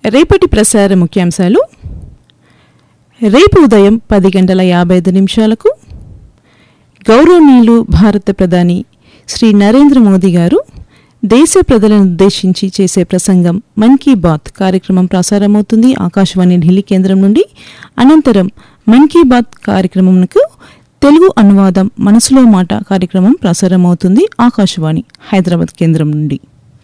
రేపటి ప్రసార ముఖ్యాంశాలు రేపు ఉదయం పది గంటల యాభై ఐదు నిమిషాలకు గౌరవనీయులు భారత ప్రధాని శ్రీ నరేంద్ర మోదీ గారు దేశ ప్రజలను ఉద్దేశించి చేసే ప్రసంగం మన్ కీ బాత్ కార్యక్రమం ప్రసారమవుతుంది ఆకాశవాణి ఢిల్లీ కేంద్రం నుండి అనంతరం మన్ కీ బాత్ కార్యక్రమంకు తెలుగు అనువాదం మనసులో మాట కార్యక్రమం ప్రసారమవుతుంది ఆకాశవాణి హైదరాబాద్ కేంద్రం నుండి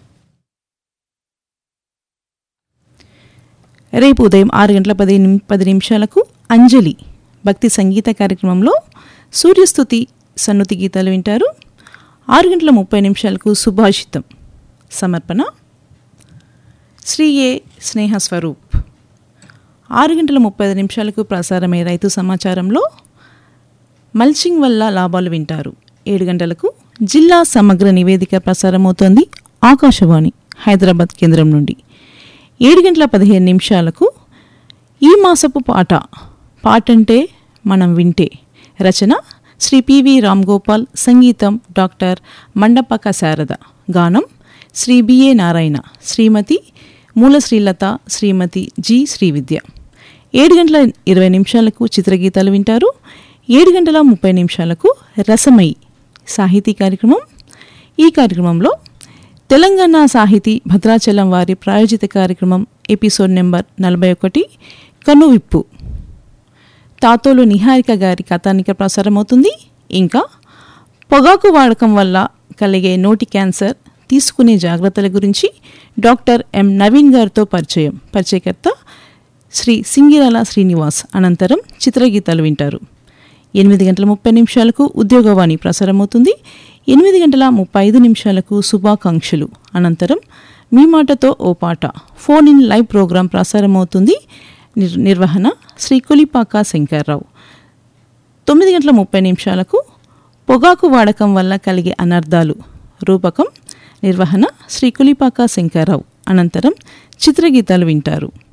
రేపు ఉదయం ఆరు గంటల పది నిమి పది నిమిషాలకు అంజలి భక్తి సంగీత కార్యక్రమంలో సూర్యస్థుతి సన్నుతి గీతాలు వింటారు ఆరు గంటల ముప్పై నిమిషాలకు సుభాషితం సమర్పణ శ్రీ ఏ స్నేహ స్వరూప్ ఆరు గంటల ముప్పై ఐదు నిమిషాలకు ప్రసారమయ్యే రైతు సమాచారంలో మల్చింగ్ వల్ల లాభాలు వింటారు ఏడు గంటలకు జిల్లా సమగ్ర నివేదిక ప్రసారమవుతోంది ఆకాశవాణి హైదరాబాద్ కేంద్రం నుండి ఏడు గంటల పదిహేను నిమిషాలకు ఈ మాసపు పాట పాటంటే మనం వింటే రచన శ్రీ పివి రామ్ గోపాల్ సంగీతం డాక్టర్ మండపక శారద గానం శ్రీ బిఏ నారాయణ శ్రీమతి మూల శ్రీలత శ్రీమతి జి శ్రీవిద్య ఏడు గంటల ఇరవై నిమిషాలకు చిత్రగీతాలు వింటారు ఏడు గంటల ముప్పై నిమిషాలకు రసమయి సాహితీ కార్యక్రమం ఈ కార్యక్రమంలో తెలంగాణ సాహితీ భద్రాచలం వారి ప్రాయోజిత కార్యక్రమం ఎపిసోడ్ నెంబర్ నలభై ఒకటి కనువిప్పు తాతోలు నిహారిక గారి కథానిక ప్రసారమవుతుంది ఇంకా పొగాకు వాడకం వల్ల కలిగే నోటి క్యాన్సర్ తీసుకునే జాగ్రత్తల గురించి డాక్టర్ ఎం నవీన్ గారితో పరిచయం పరిచయకర్త శ్రీ సింగిరాల శ్రీనివాస్ అనంతరం చిత్రగీతాలు వింటారు ఎనిమిది గంటల ముప్పై నిమిషాలకు ఉద్యోగవాణి ప్రసారమవుతుంది ఎనిమిది గంటల ముప్పై ఐదు నిమిషాలకు శుభాకాంక్షలు అనంతరం మీ మాటతో ఓ పాట ఫోన్ ఇన్ లైవ్ ప్రోగ్రాం ప్రసారమవుతుంది నిర్ నిర్వహణ శ్రీ కులిపాక శంకర్రావు తొమ్మిది గంటల ముప్పై నిమిషాలకు పొగాకు వాడకం వల్ల కలిగే అనర్థాలు రూపకం నిర్వహణ శ్రీ కులిపాక శంకర్రావు అనంతరం చిత్రగీతాలు వింటారు